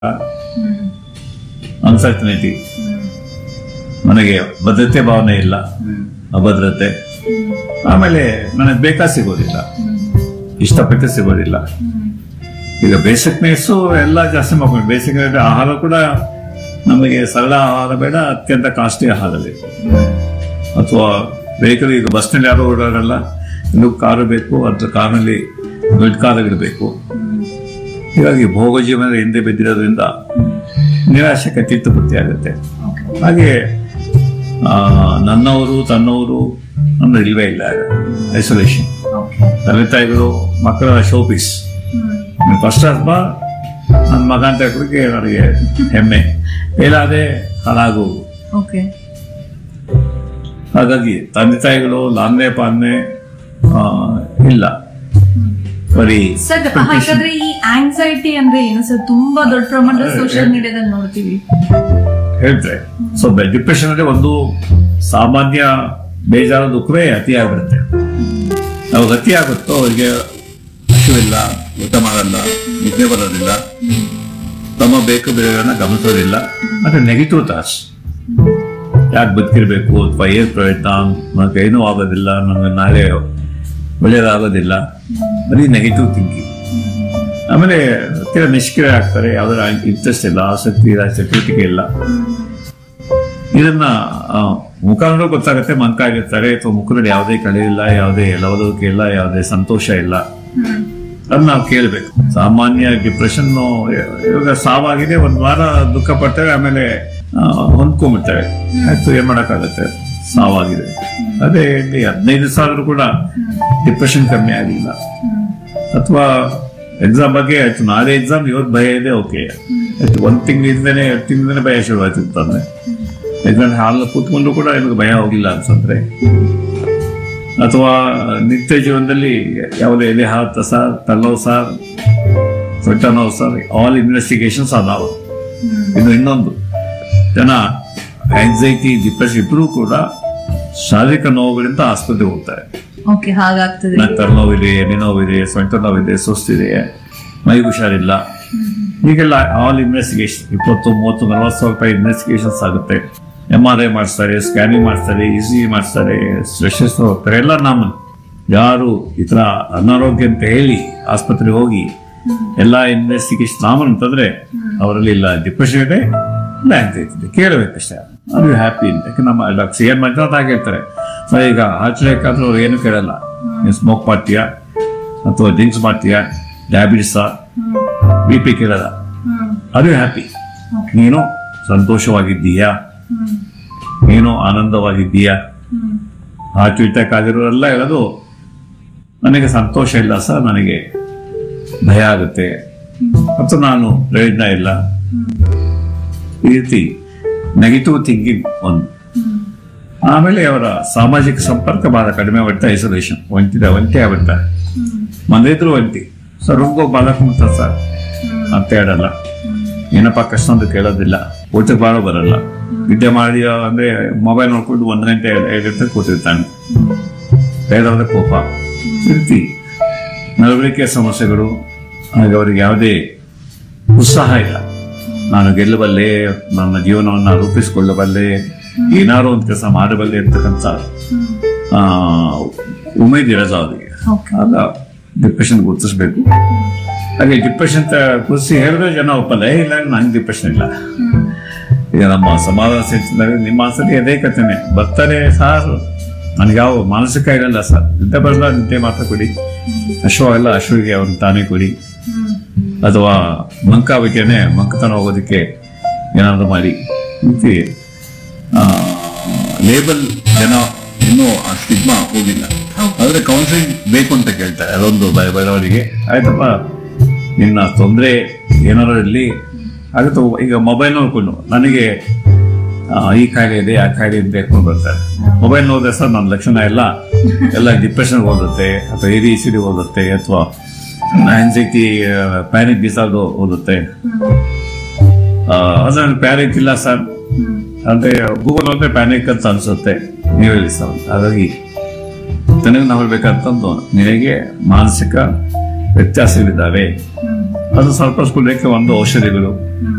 ಹ್ಮ್ uncertainty ಹ್ಮ್ ನನಗೆ ಭದ್ರತೆ ಭಾವನೆ ಇಲ್ಲ ಹ್ಮ್ ಅಭದ್ರತೆ ಹ್ಮ್ ಆಮೇಲೆ ನನಗೆ ಬೇಕಾ ಸಿಗೋದಿಲ್ಲ ಹ್ಮ್ ಇಷ್ಟಪಟ್ಟು ಸಿಗೋದಿಲ್ಲ ಹ್ಮ್ ಈಗ ಬೇಸಿಕ್ ನೀಡ್ಸು ಎಲ್ಲ ಜಾಸ್ತಿ ಮಾಡ್ಕೊಂಡು ಬೇಸಿಕ್ ಆಹಾರ ಕೂಡ ನಮಗೆ ಸರಳ ಆಹಾರ ಬೇಡ ಅತ್ಯಂತ ಕಾಸ್ಟ್ಲಿ ಆಹಾರ ಬೇಕು ಅಥವಾ ವೆಹಿಕಲ್ ಈಗ ಬಸ್ನಲ್ಲಿ ಯಾರು ಓಡಾಡಲ್ಲ ಇನ್ನು ಕಾರು ಬೇಕು ಅಥವಾ ಕಾರ್ನಲ್ಲಿ ದೊಡ್ಡ ಕಾರುಗಳಿರಬೇಕು ಹೀಗಾಗಿ ಭೋಗ ಜೀವನದ ಹಿಂದೆ ಬಿದ್ದಿರೋದ್ರಿಂದ ನಿರಾಶೆ ಕತ್ತಿತ್ತು ಆಗುತ್ತೆ ಓಕೆ ಹಾಗೆ ಆ, ನನ್ನವರು ತನ್ನವರು ಅನ್ನೋದು ಇಲ್ವೇ ಇಲ್ಲ ಐಸೋಲೇಷನ್ ಓಕೆ ತಂದೆ ತಾಯಿಗಳು ಮಕ್ಕಳ ಶೋಪೀಸ್ ಹ್ಮ್ ಫಸ್ಟ್ ಹಸ್ಬ ನನ್ನ ಮಗ ಅಂತ ಹೇಳೋದಕ್ಕೆ ನನಗೆ ಹೆಮ್ಮೆ ಮೇಲಾದೆ ಹಾಳಾಗು ಓಕೆ ಹಾಗಾಗಿ ತಂದೆ ತಾಯಿಗಳು ಲಾಂದೆ ಪಾಲನೆ ಆ, ಇಲ್ಲ ಬರೀ ಸರ್ ಹಾಗಾದ್ರೆ ಈ ಆಂಗ್ಸೈಟಿ ಅಂದ್ರೆ ಏನು ಸರ್ ತುಂಬಾ ದೊಡ್ಡ ಪ್ರಮಾಣದಲ್ಲಿ ಸೋಷಿಯಲ್ ಮೀಡಿಯಾದಲ್ಲಿ ನೋಡ್ತೀವಿ ಹೇಳ್ತಾರೆ ಸೊ ಡಿಪ್ರೆಷನ್ ಅಂದ್ರೆ ಒಂದು ಸಾಮಾನ್ಯ ಬೇಜಾರ ದುಃಖವೇ ಅತಿ ಆಗ್ಬಿಡುತ್ತೆ ನಾವು ಅತಿ ಆಗುತ್ತೋ ಅವರಿಗೆ ಹಸಿವಿಲ್ಲ ಊಟ ಮಾಡಲ್ಲ ನಿದ್ದೆ ಬರೋದಿಲ್ಲ ತಮ್ಮ ಬೇಕು ಬೇರೆಗಳನ್ನ ಗಮನಿಸೋದಿಲ್ಲ ಮತ್ತೆ ನೆಗೆಟಿವ್ ಥಾಟ್ಸ್ ಯಾಕೆ ಬದುಕಿರ್ಬೇಕು ಅಥವಾ ಏನ್ ಪ್ರಯತ್ನ ನನಗೆ ಏನೂ ಆಗೋದಿಲ್ಲ ನನಗೆ ನಾಳೆ ಒಳ್ಳೆಯದಾಗೋದಿಲ್ಲ ಬರೀ ನೆಗೆಟಿವ್ ಥಿಂಕಿಂಗ್ ಆಮೇಲೆ ತೀರಾ ನಿಷ್ಕ್ರಿಯ ಆಗ್ತಾರೆ ಯಾವ್ದಾರ ಇಂಟ್ರೆಸ್ಟ್ ಇಲ್ಲ ಆಸಕ್ತಿ ಇಲ್ಲ ಚಟುವಟಿಕೆ ಇಲ್ಲ ಇದನ್ನ ಆ, ಮುಖ ನೋಡೋ ಗೊತ್ತಾಗುತ್ತೆ ಮಂಕಾಗಿರ್ತಾರೆ ಅಥವಾ ಮುಖದಲ್ಲಿ ಯಾವುದೇ ಕಳೆ ಇಲ್ಲ ಯಾವುದೇ ಲವಲವಿಕೆ ಇಲ್ಲ ಯಾವುದೇ ಸಂತೋಷ ಇಲ್ಲ ಅದನ್ನ ನಾವು ಕೇಳ್ಬೇಕು ಸಾಮಾನ್ಯ ಡಿಪ್ರೆಷನ್ ಇವಾಗ ಸಾವಾಗಿದೆ ಒಂದ್ ವಾರ ದುಃಖ ಪಡ್ತಾರೆ ಆಮೇಲೆ ಆ, ಹೊಂದ್ಕೊಂಡ್ಬಿಡ್ತಾರೆ ಆಯ್ತು ಏನ್ ಮಾಡಕ್ಕಾಗತ್ತೆ ಸಾವಾಗಿದೆ ಅದೇ ಇಲ್ಲಿ ಹದಿನೈದು ಸಾವಿರ ಕೂಡ ಡಿಪ್ರೆಷನ್ ಕಮ್ಮಿ ಆಗಿಲ್ಲ ಅಥವಾ ಎಕ್ಸಾಮ್ ಬಗ್ಗೆ ಆಯ್ತು ನಾಳೆ ಎಕ್ಸಾಮ್ ಇವತ್ತು ಭಯ ಇದೆ ಓಕೆ ಆಯ್ತು ಒಂದ್ ತಿಂಗಳಿಂದನೇ ಎರಡು ತಿಂಗಳಿಂದನೇ ಭಯ ಶುರುವಾಯ್ತು ಅಂತಂದ್ರೆ ಎಕ್ಸಾಮ್ ಹಾಲ್ ಕೂತ್ಕೊಂಡು ಕೂಡ ನಿಮಗೆ ಭಯ ಹೋಗಿಲ್ಲ ಅನ್ಸಂದ್ರೆ ಅಥವಾ ನಿತ್ಯ ಜೀವನದಲ್ಲಿ ಯಾವುದೇ ಎದೆ ಹಾತ ಸರ್ ತಲ್ಲೋ ಸರ್ ಸೊಟ್ಟ ನೋವು ಸರ್ ಆಲ್ ಇನ್ವೆಸ್ಟಿಗೇಷನ್ಸ್ ಆರ್ ನಾವು ಇನ್ನು ಇನ್ನೊಂದು ಜನ ಆಂಗ್ಸೈಟಿ ಡಿಪ್ರೆಷನ್ ಇಬ್ಬರೂ ಕೂಡ ಶಾರೀರಿಕ ನೋವುಗಳಿಂದ ಆಸ್ಪತ್ರೆಗೆ ಹೋಗ್ತಾರೆ ಓಕೆ ಹಾಗಾಗ್ತದೆ ನನ್ನ ತಲೆನೋವಿದೆ ಎದೆ ನೋವಿದೆ ಸೊಂಟ ನೋವಿದೆ ಸುಸ್ತಿದೆ ಮೈ ಹುಷಾರಿಲ್ಲ ಹೀಗೆಲ್ಲ ಆಲ್ ಇನ್ವೆಸ್ಟಿಗೇಷನ್ ಇಪ್ಪತ್ತು ಮೂವತ್ತು ನಲವತ್ತು ಸಾವಿರ ರೂಪಾಯಿ ಇನ್ವೆಸ್ಟಿಗೇಷನ್ಸ್ ಆಗುತ್ತೆ ಎಂ ಆರ್ ಐ ಮಾಡಿಸ್ತಾರೆ ಸ್ಕ್ಯಾನಿಂಗ್ ಮಾಡಿಸ್ತಾರೆ ಇ ಸಿ ಮಾಡಿಸ್ತಾರೆ ಸ್ಪೆಷಲಿಸ್ಟ್ ಹೋಗ್ತಾರೆ ಎಲ್ಲ ನಮ್ಮ ಯಾರು ಈ ಥರ ಅನಾರೋಗ್ಯ ಅಂತ ಹೇಳಿ ಆಸ್ಪತ್ರೆಗೆ ಹೋಗಿ ಎಲ್ಲ ಇನ್ವೆಸ್ಟಿಗೇಷನ್ ನಾಮನ್ ಅಂತಂದ್ರೆ ಅವರಲ್ಲಿ ಇಲ್ಲ ಡಿಪ್ರೆಷನ್ ಇದೆ ಇಲ್ಲ ಅಂತ ಇದೆ ಕೇಳಬೇಕಷ್ಟೇ ಅದು ಹ್ಯಾಪಿ ಅಂತ ಯಾಕೆ ನಮ್ಮ ಡಾಕ್ಟರ್ ಸಿ ಎನ್ ಮಂಜುನಾಥ್ ಹಾಗೆ ಹೇಳ್ತಾರೆ ಸೊ ಈಗ ಹಾರ್ಟ್ ಅಟ್ಯಾಕ್ ಆದ್ರೂ ಅವ್ರು ಏನು ಕೇಳಲ್ಲ ನೀವು ಸ್ಮೋಕ್ ಮಾಡ್ತೀಯಾ ಅಥವಾ ಡ್ರಿಂಕ್ಸ್ ಮಾಡ್ತೀಯಾ ಡಯಾಬಿಟಿಸಾ ಬಿ ಪಿ ಕೇಳಲ್ಲ ಅದು ಹ್ಯಾಪಿ ನೀನು ಸಂತೋಷವಾಗಿದ್ದೀಯಾ ನೀನು ಆನಂದವಾಗಿದ್ದೀಯಾ ಹಾರ್ಟ್ ಅಟ್ಯಾಕ್ ಆಗಿರೋರೆಲ್ಲ ಹೇಳೋದು ನನಗೆ ಸಂತೋಷ ಇಲ್ಲ ಸರ್ ನನಗೆ ಭಯ ಆಗುತ್ತೆ ಮತ್ತು ನಾನು ಪ್ರಯೋಜನ ಇಲ್ಲ ಈ ರೀತಿ ನೆಗೆಟಿವ್ ಥಿಂಕಿಂಗ್ ಒಂದು ಆಮೇಲೆ ಅವರ ಸಾಮಾಜಿಕ ಸಂಪರ್ಕ ಬಹಳ ಕಡಿಮೆ ಆಗುತ್ತೆ ಐಸೋಲೇಷನ್ ಒಂಟಿದ ಒಂಟಿ ಆಗ್ಬಿಡ್ತಾರೆ ಮನೆ ಇದ್ರು ಒಂಟಿ ಸರ್ ರೂಮ್ಗೆ ಹೋಗಿ ಬಾಲಕ ಸರ್ ಅಂತ ಹೇಳಲ್ಲ ಏನಪ್ಪ ಕಷ್ಟ ಅಂತ ಕೇಳೋದಿಲ್ಲ ಊಟಕ್ಕೆ ಬಾಳ ಬರಲ್ಲ ನಿದ್ದೆ ಮಾಡಿ ಅಂದ್ರೆ ಮೊಬೈಲ್ ನೋಡ್ಕೊಂಡು ಒಂದ್ ಗಂಟೆ ಎರಡು ಗಂಟೆ ಕೂತಿರ್ತಾನೆ ಬೇಡವಾದ ಕೋಪ ಈ ರೀತಿ ನಡವಳಿಕೆ ಸಮಸ್ಯೆಗಳು ಹಾಗೆ ಅವರಿಗೆ ಯಾವುದೇ ಉತ್ಸಾಹ ಇಲ್ಲ ನಾನು ಗೆಲ್ಲಬಲ್ಲೆ ನನ್ನ ಜೀವನವನ್ನ ರೂಪಿಸಿಕೊಳ್ಳಬಲ್ಲೆ ಏನಾದ್ರು ಒಂದು ಕೆಲಸ ಮಾಡಬಲ್ಲೆ ಇರ್ತಕ್ಕಂಥ ಆ, ಉಮೇದ್ ಇರೋದು ಅವರಿಗೆ ಓಕೆ ಆಗ ಡಿಪ್ರೆಷನ್ ಗುರುತಿಸ್ಬೇಕು ಹಾಗೆ ಡಿಪ್ರೆಷನ್ ಅಂತ ಗುರುತಿಸಿ ಹೇಳಿದ್ರೆ ಜನ ಒಪ್ಪಲ್ಲ ಏ ಇಲ್ಲ ನಂಗೆ ಡಿಪ್ರೆಷನ್ ಇಲ್ಲ ಈಗ ನಮ್ಮ ಸಮಾಧಾನ ಸೆಂಟರ್ನಲ್ಲಿ ನಿಮ್ಮ ಸರಿ ಅದೇ ಕಥೆನೆ ಬರ್ತಾರೆ ಸರ್ ನನಗೆ ಯಾವ ಮಾನಸಿಕ ಇರಲ್ಲ ಸರ್ ನಿದ್ದೆ ಬರಲ್ಲ ನಿದ್ದೆ ಮಾತ್ರ ಕೊಡಿ ಅಶ್ವ ಎಲ್ಲ ಅಶ್ವಿಗೆ ಅವ್ರಿಗೆ ತಾನೇ ಕೊಡಿ ಅಥವಾ ಮಂಕಾವಿಕೆನೆ ಮಂಕತನ ಹೋಗೋದಕ್ಕೆ ಏನಾದ್ರು ಮಾಡಿ ಈ ರೀತಿ ಲೇಬಲ್ ಜನ ಇನ್ನೂ ಆ ಸ್ಟಿಗ್ಮಾ ಹೋಗಿಲ್ಲ ಆದ್ರೆ ಕೌನ್ಸಿಲಿಂಗ್ ಬೇಕು ಅಂತ ಕೇಳ್ತಾರೆ ಅದೊಂದು ಬ- ಬರೋರಿಗೆ ಆಯ್ತಪ್ಪ ನಿನ್ನ ತೊಂದರೆ ಏನಾರು ಇರಲಿ ಆಗುತ್ತೆ ಈಗ ಮೊಬೈಲ್ ನೋಡ್ಕೊಂಡು ನನಗೆ ಆ, ಈ ಕಾಯಿಲೆ ಇದೆ ಆ ಕಾಯಿಲೆ ಇದೆ ಹೇಳ್ಕೊಂಡು ಬರ್ತಾರೆ ಮೊಬೈಲ್ ನೋಡಿದ್ರೆ ಸರ್ ನನ್ನ ಲಕ್ಷಣ ಎಲ್ಲ ಎಲ್ಲ ಡಿಪ್ರೆಷನ್ ಓದುತ್ತೆ ಅಥವಾ ಎ ಡಿ ಸಿ ಡಿ ಓದುತ್ತೆ ಅಥವಾ ಆನ್ಸೈಟಿ ಪ್ಯಾನಿಕ್ ಡಿಸಾರ್ಡರ್ ಓದುತ್ತೆ ಆ, ಅದ್ರ ಪ್ಯಾನಿಕ್ ಇಲ್ಲ ಸರ್ ಅಂದ್ರೆ ಗೂಗಲ್ ಅಂದ್ರೆ ಪ್ಯಾನಿಕ್ ಅಂತ ಅನ್ಸುತ್ತೆ ನೀವು ಹೇಳಿ ಸರ್ ಹಾಗಾಗಿ ನನಗೆ ನಾವು ಹೇಳ್ಬೇಕಂತಂದು ನಿನಗೆ ಮಾನಸಿಕ ವ್ಯತ್ಯಾಸಗಳಿದ್ದಾವೆ ಅದು ಸ್ವಲ್ಪ ಸ್ಕೂಲಕ್ಕೆ ಒಂದು ಔಷಧಿಗಳು